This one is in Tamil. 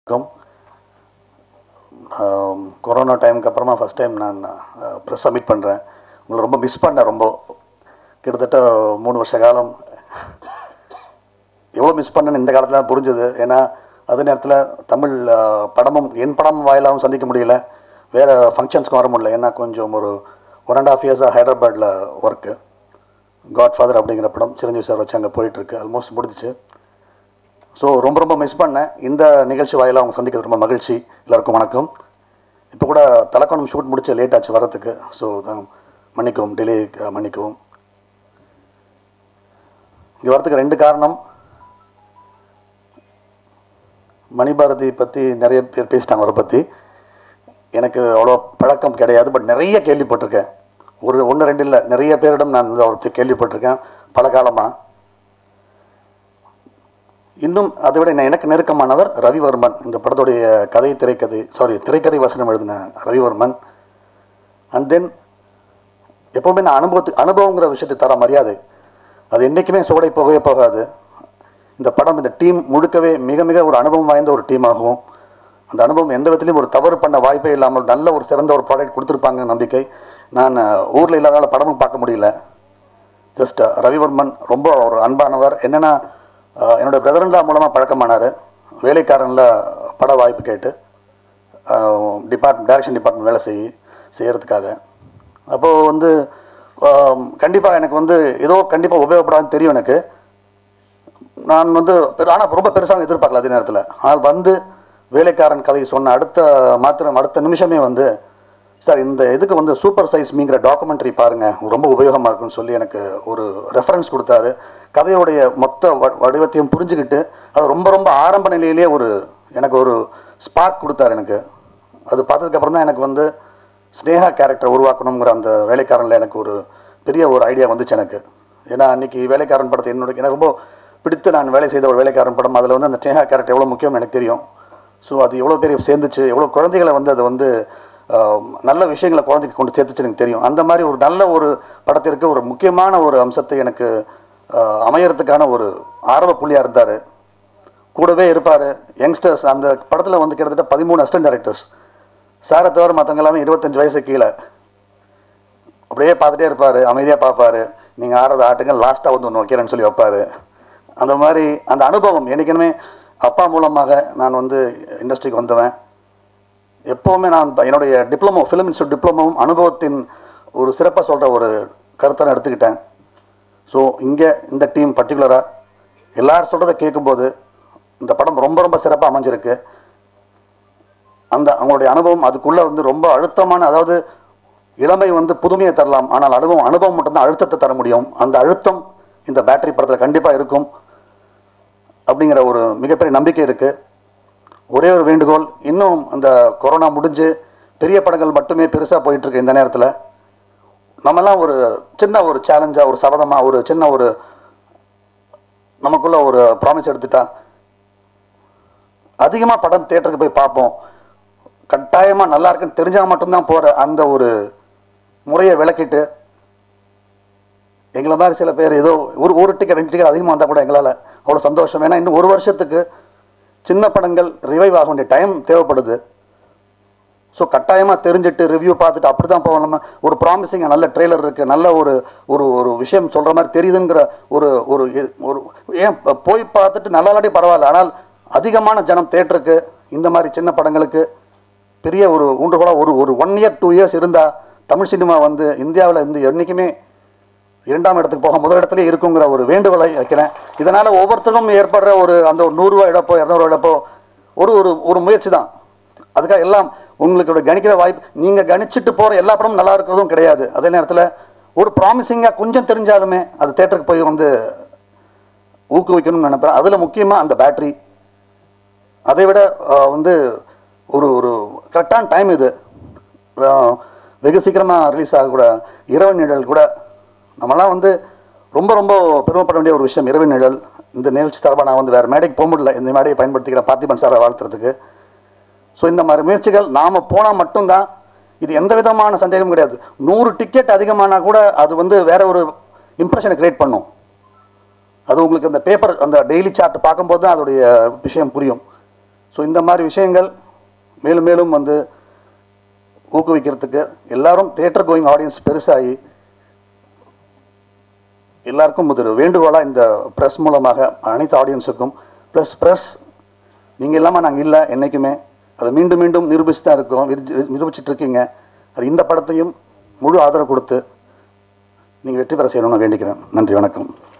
வணக்கம் ஆம், கொரோனா டைமுக்கு அப்புறமா ஃபஸ்ட் டைம் நான் ப்ரெஸ் சப்மிட் பண்ணுறேன் உங்களை ரொம்ப மிஸ் பண்ணேன் ரொம்ப கிட்டத்தட்ட மூணு வருஷ காலம் எவ்வளோ மிஸ் பண்ணேன்னு இந்த காலத்தில் தான் புரிஞ்சுது ஏன்னா அதே நேரத்தில் தமிழ் ஆ, படமும் என் படம் வாயிலாகவும் சந்திக்க முடியல வேறு ஃபங்க்ஷன்ஸ்க்கும் வர முடியல ஏன்னா கொஞ்சம் ஒரு ஒன் அண்ட் ஆஃப் இயர்ஸாக ஹைதராபாத்தில் ஒர்க்கு காட் ஃபாதர் அப்படிங்கிற படம் சிரஞ்சீவி சார் வச்சு அங்கே போயிட்டுருக்கு ஆல்மோஸ்ட் முடிஞ்சிச்சு ஸோ ரொம்ப ரொம்ப மிஸ் பண்ணேன் இந்த நிகழ்ச்சி வாயிலாக அவங்க சந்திக்கிறது ரொம்ப மகிழ்ச்சி எல்லாருக்கும் வணக்கம் இப்போ கூட தலக்கணம் ஷூட் முடிச்சு லேட் ஆச்சு வரதுக்கு ஸோ தான் மன்னிக்கவும் டிலே மன்னிக்கவும் இங்கே வரதுக்கு ரெண்டு காரணம் மணிபாரதி பற்றி நிறைய பேர் பேசிட்டாங்க அவரை பற்றி எனக்கு அவ்வளோ பழக்கம் கிடையாது பட் நிறைய கேள்விப்பட்டிருக்கேன் ஒரு ஒன்று ரெண்டு இல்லை நிறைய பேரிடம் நான் வந்து அவரை பற்றி கேள்விப்பட்டிருக்கேன் பல காலமாக இன்னும் அதை விட என்ன- எனக்கு நெருக்கமானவர் ரவிவர்மன் இந்த படத்துடைய கதை திரைக்கதை சாரி திரைக்கதை வசனம் எழுதின ரவிவர்மன் அண்ட் தென் எப்போவுமே நான் அனுபவத்துக்கு அனுபவங்கிற விஷயத்துக்கு தர மரியாதை அது என்றைக்குமே சோடை போகவே போகாது இந்த படம் இந்த டீம் முழுக்கவே மிக மிக ஒரு அனுபவம் வாய்ந்த ஒரு டீமாகவும் அந்த அனுபவம் எந்த விதத்துலையும் ஒரு தவறு பண்ண வாய்ப்பே இல்லாமல் நல்ல ஒரு சிறந்த ஒரு ப்ராடக்ட் கொடுத்துருப்பாங்க நம்பிக்கை நான் ஊரில் இல்லாதனால படமும் பார்க்க முடியல ஜஸ்ட் ரவிவர்மன் ரொம்ப ஒரு அன்பானவர் என்னென்னா என்னோட பிரதரன்லா மூலமாக பழக்கமானார் வேலைக்காரனில் பட வாய்ப்பு கேட்டு டிபார்ட் டைரக்ஷன் டிபார்ட்மெண்ட் வேலை செய் செய்கிறதுக்காக அப்போது வந்து கண்டிப்பாக எனக்கு வந்து ஏதோ கண்டிப்பாக உபயோகப்படாதுன்னு தெரியும் எனக்கு நான் வந்து ஆனால் ரொம்ப பெருசாக எதிர்பார்க்கல அதே நேரத்தில் ஆனால் வந்து வேலைக்காரன் கதை சொன்ன அடுத்த மாத்திரம் அடுத்த நிமிஷமே வந்து சார் இந்த இதுக்கு வந்து சூப்பர் சைஸ் மீங்கிற டாக்குமெண்ட்ரி பாருங்கள் ரொம்ப உபயோகமாக இருக்குன்னு சொல்லி எனக்கு ஒரு ரெஃபரன்ஸ் கொடுத்தாரு கதையோடைய மொத்த வ- வடிவத்தையும் புரிஞ்சுக்கிட்டு அது ரொம்ப ரொம்ப ஆரம்ப நிலையிலேயே ஒரு எனக்கு ஒரு ஸ்பார்க் கொடுத்தாரு எனக்கு அது பார்த்ததுக்கப்புறம் தான் எனக்கு வந்து ஸ்னேகா கேரக்டர் உருவாக்கணுங்கிற அந்த வேலைக்காரனில் எனக்கு ஒரு பெரிய ஒரு ஐடியா வந்துச்சு எனக்கு ஏன்னா அன்னைக்கு வேலைக்காரன் படத்தை என்னோட எனக்கு ரொம்ப பிடித்து நான் வேலை செய்த ஒரு வேலைக்காரன் படம் அதில் வந்து அந்த ஸ்னேகா கேரக்டர் எவ்வளோ முக்கியம் எனக்கு தெரியும் ஸோ அது எவ்வளோ பேர் சேர்ந்துச்சு எவ்வளோ குழந்தைகளை வந்து அது வந்து ஆஹ், நல்ல விஷயங்களை குழந்தைக்கு கொண்டு சேர்த்துச்சு எனக்கு தெரியும் அந்த மாதிரி ஒரு நல்ல ஒரு படத்திற்கு ஒரு முக்கியமான ஒரு அம்சத்தை எனக்கு ஆஹ், அமையறதுக்கான ஒரு ஆர்வ புள்ளியாக இருந்தார் கூடவே இருப்பார் யங்ஸ்டர்ஸ் அந்த படத்தில் வந்து கிட்டத்தட்ட பதிமூணு அசிஸ்டன்ட் டைரக்டர்ஸ் சாரை தவிர மற்றவங்க எல்லாமே இருபத்தஞ்சு வயசு கீழே அப்படியே பார்த்துட்டே இருப்பார் அமைதியாக பார்ப்பாரு நீங்கள் ஆடுறது ஆட்டுங்க லாஸ்ட்டாக வந்து ஒன்று வைக்கிறேன்னு சொல்லி வைப்பார் அந்த மாதிரி அந்த அனுபவம் என்னைக்குமே அப்பா மூலமாக நான் வந்து இண்டஸ்ட்ரிக்கு வந்தவன் எப்போவுமே நான் ப- என்னுடைய டிப்ளமோ ஃபிலிம் இன்ஸ்டியூட் டிப்ளமோவும் அனுபவத்தின் ஒரு சிறப்பாக சொல்கிற ஒரு கருத்தை நான் எடுத்துக்கிட்டேன் ஸோ இங்கே இந்த டீம் பர்டிகுலராக எல்லாரும் சொல்கிறத கேட்கும்போது இந்த படம் ரொம்ப ரொம்ப சிறப்பாக அமைஞ்சிருக்கு அந்த அவங்களுடைய அனுபவம் அதுக்குள்ளே வந்து ரொம்ப அழுத்தமான அதாவது இளமை வந்து புதுமையை தரலாம் ஆனால் அனுபவம் அனுபவம் மட்டும்தான் அழுத்தத்தை தர முடியும் அந்த அழுத்தம் இந்த பேட்டரி படத்தில் கண்டிப்பாக இருக்கும் அப்படிங்கிற ஒரு மிகப்பெரிய நம்பிக்கை இருக்குது ஒரே ஒரு வேண்டுகோள் இன்னும் அந்த கொரோனா முடிஞ்சு பெரிய படங்கள் மட்டுமே பெருசாக போயிட்டுருக்கு இந்த நேரத்தில் நம்மலாம் ஒரு சின்ன ஒரு சேலஞ்சாக ஒரு சபதமாக ஒரு சின்ன ஒரு நமக்குள்ள ஒரு ப்ராமிஸ் எடுத்துட்டா அதிகமாக படம் தேட்டருக்கு போய் பார்ப்போம் கட்டாயமாக நல்லா இருக்குன்னு தெரிஞ்சால் மட்டும்தான் போகிற அந்த ஒரு முறையை விளக்கிட்டு எங்களை மாதிரி சில பேர் ஏதோ ஒரு ஒரு டிக்கெட் ரெண்டு டிக்கெட் அதிகமாக வந்தால் கூட எங்களால் அவ்வளோ சந்தோஷம் ஏன்னா இன்னும் ஒரு வருஷத்துக்கு சின்ன படங்கள் ரிவைவ் ஆக வேண்டிய டைம் தேவைப்படுது ஸோ கட்டாயமாக தெரிஞ்சுட்டு ரிவ்யூ பார்த்துட்டு அப்படி தான் போவோம் நம்ம ஒரு ப்ராமிசிங் நல்ல ட்ரெய்லர் இருக்குது நல்ல ஒரு ஒரு ஒரு விஷயம் சொல்கிற மாதிரி தெரியுதுங்கிற ஒரு ஒரு இ- ஒரு ஏன் ப- போய் பார்த்துட்டு நல்லா இல்லாட்டி பரவாயில்ல ஆனால் அதிகமான ஜனம் தேட்டருக்கு இந்த மாதிரி சின்ன படங்களுக்கு பெரிய ஒரு ஊன்றுகோலாக ஒரு ஒரு ஒன் இயர் டூ இயர்ஸ் இருந்தால் தமிழ் சினிமா வந்து இந்தியாவில் இருந்து என்றைக்குமே இரண்டாம் இடத்துக்கு போக முதல் இடத்துல இருக்குங்கிற ஒரு வேண்டுகோளை வைக்கிறேன் இதனால் ஒவ்வொருத்தருக்கும் ஏற்படுற ஒரு அந்த ஒரு நூறுரூவா இழப்போ இரநூறுவா இழப்போ ஒரு ஒரு ஒரு முயற்சி தான் அதுக்காக எல்லாம் உங்களுக்கு ஒரு கணிக்கிற வாய்ப்பு நீங்கள் கணிச்சிட்டு போகிற எல்லா படமும் நல்லா இருக்கிறதும் கிடையாது அதே நேரத்தில் ஒரு ப்ராமிசிங்காக கொஞ்சம் தெரிஞ்சாலுமே அது தேட்டருக்கு போய் வந்து ஊக்குவிக்கணும்னு நினைப்பேன் அதில் முக்கியமாக அந்த பேட்டரி அதை விட அஹ், வந்து ஒரு ஒரு கரெக்டான டைம் இது அஹ், வெகு சீக்கிரமாக ரிலீஸ் ஆகக்கூட இரவு நிழல் கூட நம்மலாம் வந்து ரொம்ப ரொம்ப பெருமைப்பட வேண்டிய ஒரு விஷயம் இரவு நிழல் இந்த நிகழ்ச்சி தரப்பாக நான் வந்து வேறு மேடைக்கு போக முடியல இந்த மேடையை பயன்படுத்திக்கிற பார்த்திபன் சாரை வாழ்த்துறதுக்கு ஸோ இந்த மாதிரி முயற்சிகள் நாம் போனால் மட்டும்தான் இது எந்த விதமான சந்தேகமும் கிடையாது நூறு டிக்கெட் அதிகமானா கூட அது வந்து வேற ஒரு இம்ப்ரெஷனை கிரியேட் பண்ணும் அது உங்களுக்கு அந்த பேப்பர் அந்த டெய்லி சார்ட் பார்க்கும்போது தான் அதோடைய விஷயம் புரியும் ஸோ இந்த மாதிரி விஷயங்கள் மேலும் மேலும் வந்து ஊக்குவிக்கிறதுக்கு எல்லாரும் தேட்டர் கோயிங் ஆடியன்ஸ் பெருசாகி எல்லாருக்கும் ஒரு வேண்டுகோளாக இந்த ப்ரெஸ் மூலமாக அனைத்து ஆடியன்ஸுக்கும் ப்ளஸ் ப்ரெஸ் நீங்கள் இல்லாமல் நாங்கள் இல்லை என்றைக்குமே அதை மீண்டும் மீண்டும் நிரூபிச்சு தான் இருக்கோம் விரிச்சு- நிரூபிச்சிட்டு இருக்கீங்க அது இந்த படத்தையும் முழு ஆதரவு கொடுத்து நீங்கள் வெற்றி பெற செய்யணும்னு வேண்டிக்கிறேன் நன்றி வணக்கம்